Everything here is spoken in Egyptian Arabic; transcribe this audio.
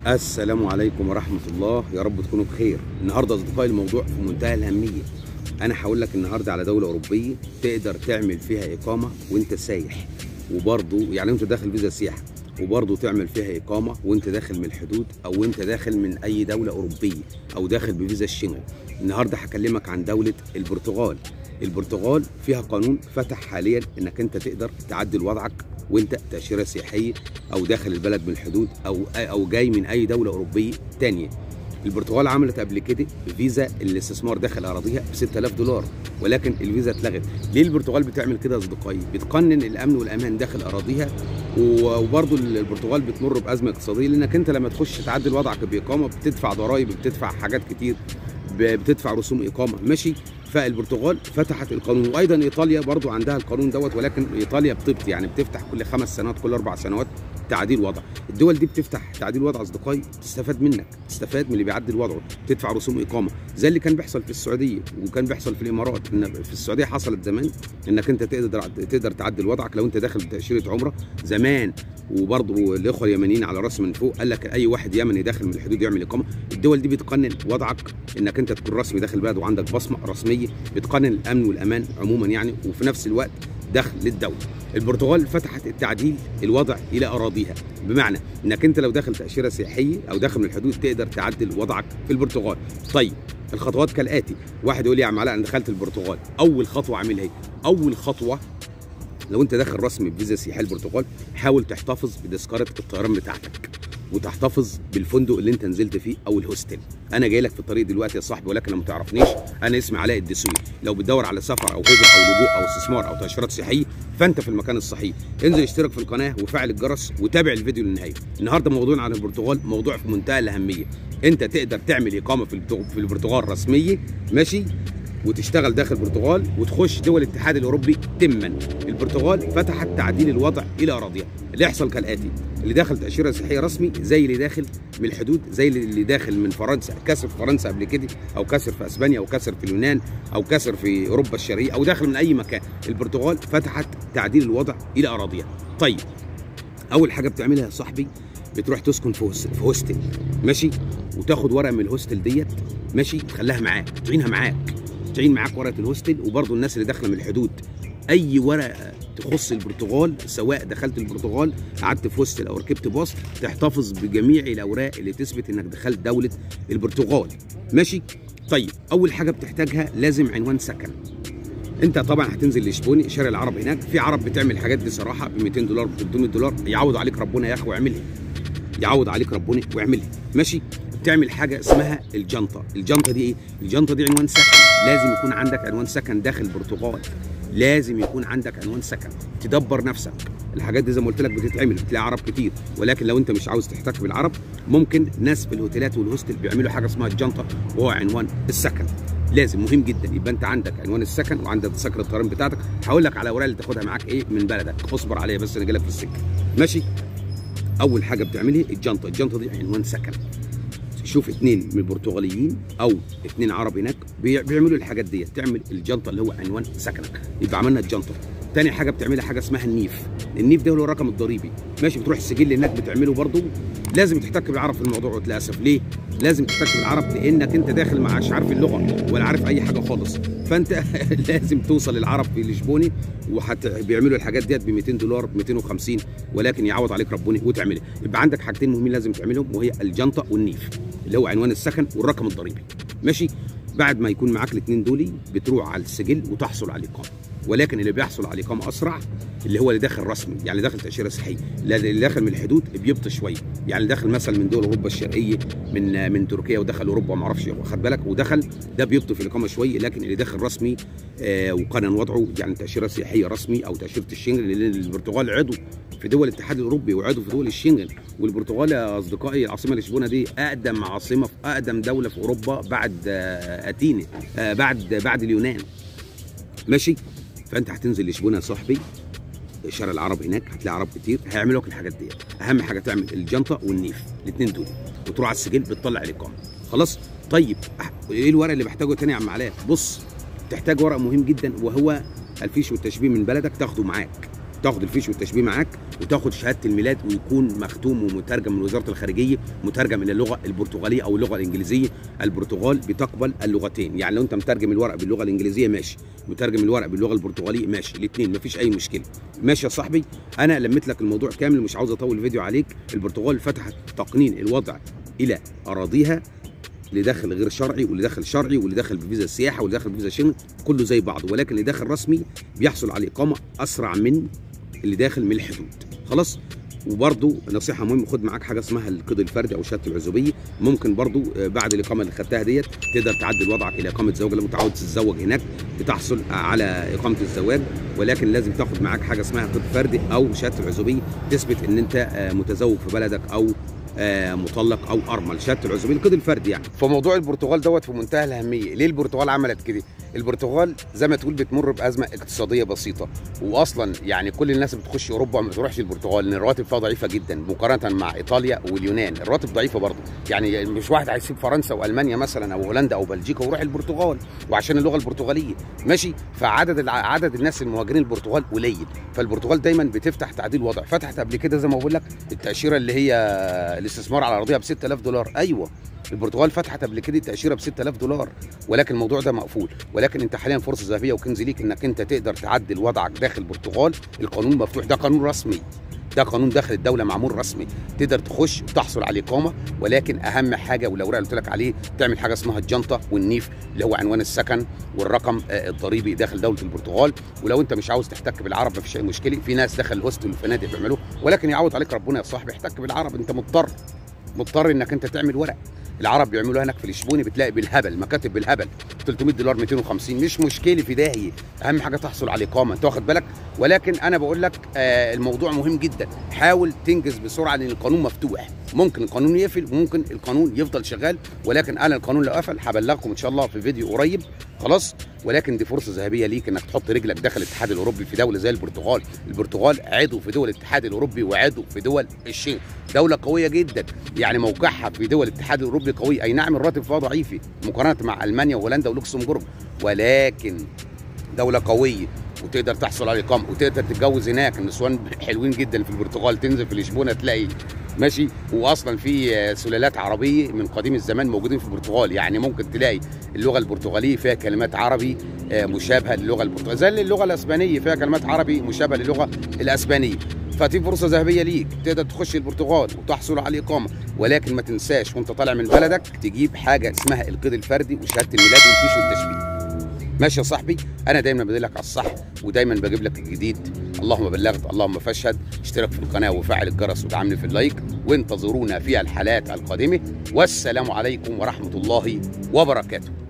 السلام عليكم ورحمة الله يا رب تكونوا بخير النهاردة أصدقائي الموضوع في منتهى الأهمية أنا هقول لك النهاردة على دولة أوروبية تقدر تعمل فيها إقامة وأنت سايح وبرضه يعني أنت داخل فيزا سياحة وبرضه تعمل فيها إقامة وأنت داخل من الحدود أو أنت داخل من أي دولة أوروبية أو داخل بفيزا الشنغن النهاردة هكلمك عن دولة البرتغال البرتغال فيها قانون فتح حاليا انك انت تقدر تعدل وضعك وانت تاشيره سياحيه او داخل البلد من الحدود او او جاي من اي دوله اوروبيه تانية البرتغال عملت قبل كده فيزا الاستثمار داخل اراضيها ب 6000 دولار ولكن الفيزا اتلغت ليه البرتغال بتعمل كده يا اصدقائي بتقنن الامن والامان داخل اراضيها وبرضه البرتغال بتمر بازمه اقتصاديه لانك انت لما تخش تعدل وضعك باقامه بتدفع ضرائب بتدفع حاجات كتير بتدفع رسوم اقامه ماشي فالبرتغال فتحت القانون وايضا ايطاليا برضو عندها القانون دوت ولكن ايطاليا بتبطي يعني بتفتح كل خمس سنوات كل اربع سنوات تعديل وضع الدول دي بتفتح تعديل وضع اصدقائي تستفاد منك تستفاد من اللي بيعدل وضعه تدفع رسوم اقامه زي اللي كان بيحصل في السعوديه وكان بيحصل في الامارات ان في السعوديه حصلت زمان انك انت تقدر تقدر تعدل وضعك لو انت داخل بتاشيره عمره زمان وبرضه الاخوه اليمنيين على راس من فوق قال لك اي واحد يمني داخل من الحدود يعمل اقامه الدول دي بتقنن وضعك انك انت تكون رسمي داخل البلد وعندك بصمه رسميه بتقنن الامن والامان عموما يعني وفي نفس الوقت دخل للدوله البرتغال فتحت التعديل الوضع الى اراضيها بمعنى انك انت لو داخل تاشيره سياحيه او داخل من الحدود تقدر تعدل وضعك في البرتغال طيب الخطوات كالاتي واحد يقول لي يا عم علاء انا دخلت البرتغال اول خطوه اعملها ايه اول خطوه لو انت داخل رسمي بفيزا سياحيه البرتغال حاول تحتفظ بتذكره الطيران بتاعتك وتحتفظ بالفندق اللي انت نزلت فيه او الهوستل انا جاي لك في الطريق دلوقتي يا صاحبي ولكن لو ما تعرفنيش انا اسمي علاء الدسوقي لو بتدور على سفر او هجره او لجوء او استثمار او تاشيرات سياحيه فانت في المكان الصحيح انزل اشترك في القناه وفعل الجرس وتابع الفيديو للنهايه النهارده موضوعنا عن البرتغال موضوع في منتهى الاهميه انت تقدر تعمل اقامه في في البرتغال رسميه ماشي وتشتغل داخل البرتغال وتخش دول الاتحاد الاوروبي تما البرتغال فتحت تعديل الوضع الى اراضيها اللي يحصل كالاتي اللي داخل تاشيره سياحيه رسمي زي اللي داخل من الحدود زي اللي داخل من فرنسا كاسر في فرنسا قبل كده او كاسر في اسبانيا او كاسر في اليونان او كاسر في اوروبا الشرقيه او داخل من اي مكان البرتغال فتحت تعديل الوضع الى اراضيها طيب اول حاجه بتعملها يا صاحبي بتروح تسكن في في هوستل ماشي وتاخد ورقه من الهوستل ديت ماشي تخليها معاك تعينها معاك تعين معاك ورقه الهوستل وبرضه الناس اللي داخله من الحدود اي ورقه تخص البرتغال سواء دخلت البرتغال قعدت في هوستل او ركبت باص تحتفظ بجميع الاوراق اللي تثبت انك دخلت دوله البرتغال ماشي طيب اول حاجه بتحتاجها لازم عنوان سكن انت طبعا هتنزل لشبوني شارع العرب هناك في عرب بتعمل الحاجات دي صراحه ب 200 دولار ب 300 دولار يعوض عليك ربنا يا اخي واعملها يعوض عليك ربنا واعملها ماشي تعمل حاجه اسمها الجنطه الجنطه دي ايه الجنطه دي عنوان سكن لازم يكون عندك عنوان سكن داخل البرتغال لازم يكون عندك عنوان سكن تدبر نفسك الحاجات دي زي ما قلت لك بتتعمل بتلاقي عرب كتير ولكن لو انت مش عاوز تحتك بالعرب ممكن ناس في الهوتيلات والهوستل بيعملوا حاجه اسمها الجنطه وهو عنوان السكن لازم مهم جدا يبقى انت عندك عنوان السكن وعندك تذكره الطيران بتاعتك هقول لك على الاوراق اللي تاخدها معاك ايه من بلدك اصبر عليا بس انا جاي لك في السكه ماشي اول حاجه بتعملي الجنطه الجنطه دي عنوان سكن شوف اثنين من البرتغاليين او اثنين عرب هناك بيعملوا الحاجات دي تعمل الجنطه اللي هو عنوان سكنك يبقى عملنا الجنطه تاني حاجه بتعملها حاجه اسمها النيف النيف ده هو الرقم الضريبي ماشي بتروح السجل هناك بتعمله برضه لازم تحتك بالعرب في الموضوع للاسف ليه لازم تحتك بالعرب لانك انت داخل مش عارف اللغه ولا عارف اي حاجه خالص فانت لازم توصل للعرب في لشبوني وحت بيعملوا الحاجات ديت ب 200 دولار ب 250 ولكن يعوض عليك ربنا وتعملها يبقى عندك حاجتين مهمين لازم تعملهم وهي الجنطه والنيف اللي هو عنوان السكن والرقم الضريبي ماشي بعد ما يكون معاك الاثنين دول بتروح على السجل وتحصل على الاقامه ولكن اللي بيحصل على الاقامه اسرع اللي هو اللي داخل رسمي يعني اللي داخل تاشيره صحيه اللي داخل من الحدود بيبطئ شويه يعني اللي داخل مثلا من دول اوروبا الشرقيه من من تركيا ودخل اوروبا ما اعرفش واخد بالك ودخل ده بيبطئ في الاقامه شويه لكن اللي داخل رسمي آه وقانون وضعه يعني تاشيره سياحيه رسمي او تاشيره الشنغن لان البرتغال عضو في دول الاتحاد الاوروبي وعضو في دول الشنغن والبرتغال يا اصدقائي العاصمه لشبونه دي اقدم عاصمه في اقدم دوله في اوروبا بعد آه اتينا آه بعد بعد اليونان ماشي فانت هتنزل لشبونه يا صاحبي شارع العرب هناك هتلاقي عرب كتير هيعملوا لك الحاجات ديت اهم حاجه تعمل الجنطه والنيف الاثنين دول وتروح على السجل بتطلع الاقامه خلاص طيب ايه الورق اللي بحتاجه تاني يا عم علاء بص تحتاج ورق مهم جدا وهو الفيش والتشبيه من بلدك تاخده معاك تاخد الفيش والتشبيه معاك وتاخد شهاده الميلاد ويكون مختوم ومترجم من وزاره الخارجيه مترجم الى اللغه البرتغاليه او اللغه الانجليزيه البرتغال بتقبل اللغتين يعني لو انت مترجم الورق باللغه الانجليزيه ماشي مترجم الورق باللغه البرتغاليه ماشي الاثنين مفيش اي مشكله ماشي يا صاحبي انا لميت لك الموضوع كامل مش عاوز اطول الفيديو عليك البرتغال فتحت تقنين الوضع الى اراضيها اللي داخل غير شرعي واللي داخل شرعي واللي داخل بفيزا السياحه واللي داخل بفيزا شنغن كله زي بعض ولكن اللي داخل رسمي بيحصل على اقامه اسرع من اللي داخل من الحدود خلاص وبرضو نصيحة مهمة خد معاك حاجة اسمها القيد الفردي أو شهادة العزوبية ممكن برضو آه، بعد الإقامة اللي خدتها ديت تقدر تعدل وضعك إلى إقامة زواج لو متعود تتزوج هناك بتحصل على إقامة الزواج ولكن لازم تاخد معاك حاجة اسمها قيد فردي أو شهادة العزوبية تثبت إن أنت آه، متزوج في بلدك أو آه، مطلق او ارمل شهاده العزوبيه القيد الفردي يعني فموضوع البرتغال دوت في منتهى الاهميه ليه البرتغال عملت كده البرتغال زي ما تقول بتمر بازمه اقتصاديه بسيطه واصلا يعني كل الناس اللي بتخش اوروبا ما بتروحش البرتغال لان الرواتب فيها ضعيفه جدا مقارنه مع ايطاليا واليونان الرواتب ضعيفه برضه يعني مش واحد هيسيب فرنسا والمانيا مثلا او هولندا او بلجيكا ويروح البرتغال وعشان اللغه البرتغاليه ماشي فعدد الع- عدد الناس المهاجرين البرتغال قليل فالبرتغال دايما بتفتح تعديل وضع فتحت قبل كده زي ما بقول لك التاشيره اللي هي الاستثمار على ارضها ب 6000 دولار ايوه البرتغال فتحت قبل كده تاشيره ب 6000 دولار ولكن الموضوع ده مقفول ولكن انت حاليا فرصه ذهبيه وكنز ليك انك انت تقدر تعدل وضعك داخل البرتغال القانون مفتوح ده قانون رسمي ده قانون داخل الدوله معمول رسمي تقدر تخش وتحصل على اقامه ولكن اهم حاجه والاوراق اللي قلت لك عليه تعمل حاجه اسمها الجنطه والنيف اللي هو عنوان السكن والرقم آه، الضريبي داخل دوله البرتغال ولو انت مش عاوز تحتك بالعرب مفيش اي مشكله في ناس داخل الهوستل والفنادق بيعملوا ولكن يعوض عليك ربنا يا صاحبي احتك بالعرب انت مضطر مضطر انك انت تعمل ورق العرب بيعملوا هناك في الشبوني بتلاقي بالهبل مكاتب بالهبل 300 دولار 250 مش مشكله في داهيه اهم حاجه تحصل على اقامه انت واخد بالك ولكن انا بقول لك آه الموضوع مهم جدا حاول تنجز بسرعه لان القانون مفتوح ممكن القانون يقفل وممكن القانون يفضل شغال ولكن انا القانون لو قفل هبلغكم ان شاء الله في فيديو قريب خلاص ولكن دي فرصه ذهبيه ليك انك تحط رجلك داخل الاتحاد الاوروبي في دوله زي البرتغال البرتغال عضو في دول الاتحاد الاوروبي وعضو في دول الشنغن دوله قويه جدا يعني موقعها في دول الاتحاد الاوروبي قوي اي نعم الراتب فيها ضعيف مقارنه مع المانيا وهولندا ولوكسمبورغ ولكن دوله قويه وتقدر تحصل على اقامه وتقدر تتجوز هناك النسوان حلوين جدا في البرتغال تنزل في لشبونه تلاقي ماشي واصلا في آه، سلالات عربيه من قديم الزمان موجودين في البرتغال يعني ممكن تلاقي اللغه البرتغاليه فيها كلمات عربي آه، مشابهه للغه البرتغاليه زي اللغه الاسبانيه فيها كلمات عربي مشابهه للغه الاسبانيه فدي فرصه ذهبيه ليك تقدر تخش البرتغال وتحصل على اقامه ولكن ما تنساش وانت طالع من بلدك تجيب حاجه اسمها القيد الفردي وشهاده الميلاد والفيش والتشبيه ماشي يا صاحبي انا دايما بدلك على الصح ودايما بجيب لك الجديد اللهم بلغت اللهم فاشهد اشترك في القناه وفعل الجرس ودعمني في اللايك وانتظرونا في الحلقات القادمه والسلام عليكم ورحمه الله وبركاته